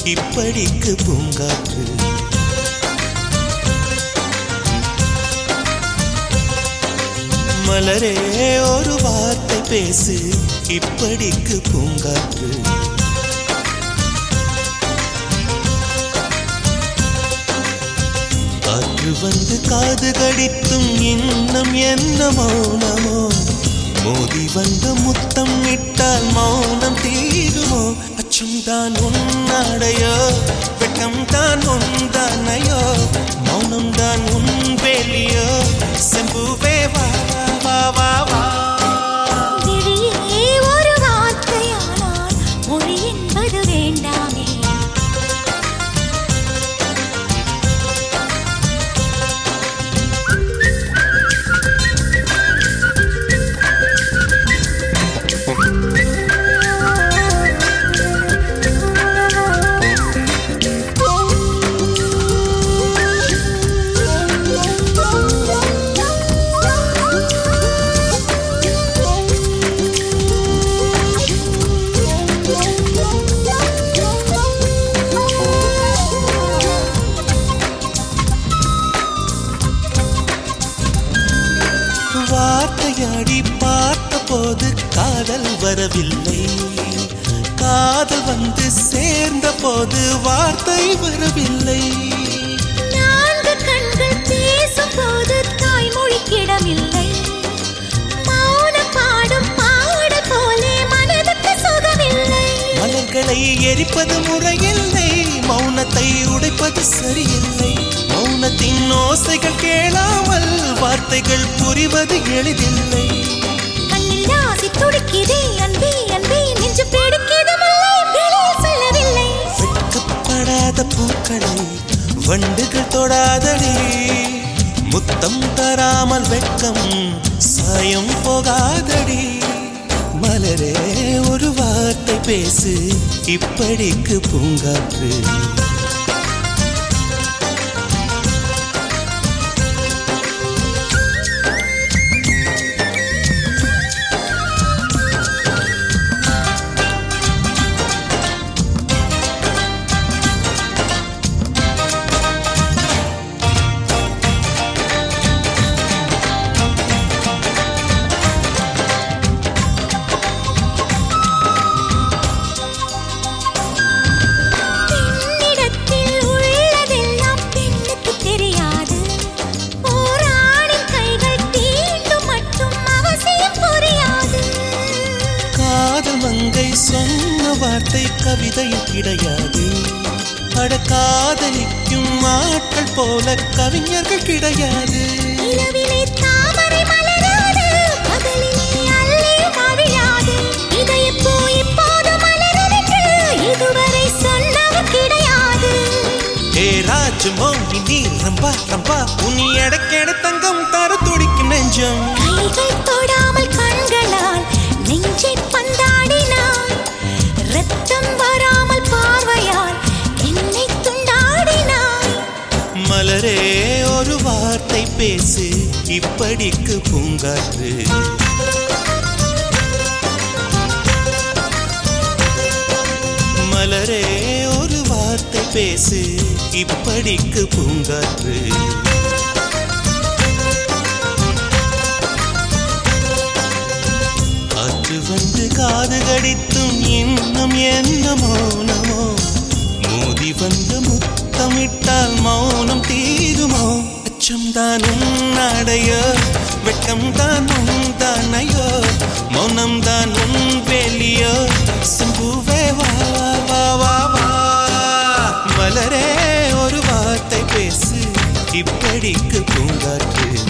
இப்படிக்கு பூங்காற்று மலரே ஒரு வார்த்தை பேசு இப்படிக்கு பூங்காற்று காற்று வந்து காது கடித்தும் இன்னும் என்ன மௌனமோ மோதி வந்து முத்தம் இட்டால் மௌனம் தீருமோ அச்சம் தான் உன்னாடையோ வெட்கம் தான் உந்தானையோ மௌனம் தான் உன் வேலியோ செம்புவே வா வா வா வா விழியே ஒரு வார்த்தையானால் மொழி என்பது வேண்டாமே வார்த்தையாடி பார்த்த போது காதல் வரவில்லை காதல் வந்து சேர்ந்த போது வார்த்தை வரவில்லை நான்கு கண்கள் பேசும்போது தாய்மொழிக்கிடமில்லை மௌனம் பாடும் பாடல் போலே மனதுக்கு சுகமில்லை மலர்களை எரிப்பது முறையில்லை மௌனத்தை உடைப்பது சரியில்லை மௌனத்தின் ஓசைகள் கேளாமல் வார்த்தைகள் புரிவது எளிதில்லை கண்ணில் ஆசை துடிக்குதே அன்பே அன்பே நெஞ்சு பிடிக்குது முல்லை வெளியே சொல்லவில்லை வெட்கப்படாத பூக்களை வண்டுகள் தொடாதடி முத்தம் தராமல் வெட்கம் சாயம் போகாதடி மலரே ஒரு வார்த்தை பேசு இப்படிக்கு பூங்காற்று பெண்ணிடத்தில் உள்ளதெல்லாம் பெண்ணுக்கு தெரியாது ஓர் ஆணின் கைகள் தீண்டும் மட்டும் அவசியம் புரியாது காதல் மங்கை சொன்ன வார்த்தை கவிதையில் கிடையாது அட காதலிக்கும் ஆட்கள் போல கவிஞர்கள் கிடையாது நிலவிலே தாமரை மலராது பகலிலே அல்லி மவிழாது இதயப்பூ இப்போது மலருதென்று இதுவரை சொன்னவர் கிடையாது ஏ ராஜு மோகி நீ ரம்பா ரம்பா உனி எடக்கெட தங்கம் தர துடிக்கும் நெஞ்சம் கைகள் தொடாமல் கண்களால் நெஞ்சை பந்தாடினாய் ரத்தம் வராமல் பார்வையால் என்னை துண்டாடினாய் மலரே ஒரு வார்த்தை பேசு இப்படிக்கு பூங்காற்று மலரே ஒரு வார்த்தை பேசு இப்படிக்கு பூங்காற்று காற்று வந்து காது கடித்தும் இன்னும் என்ன மௌனமோ மோதி வந்து முத்தமிட்டால் மௌனம் தீருமோ அச்சம் தான் உன்னாடையோ வெட்கம் தான் உன் தானையோ மௌனம் தான் உன் வேலியோ சிம்புவே வா வா வா வா மலரே ஒரு வார்த்தை பேசு இப்படிக்கு பூங்காற்று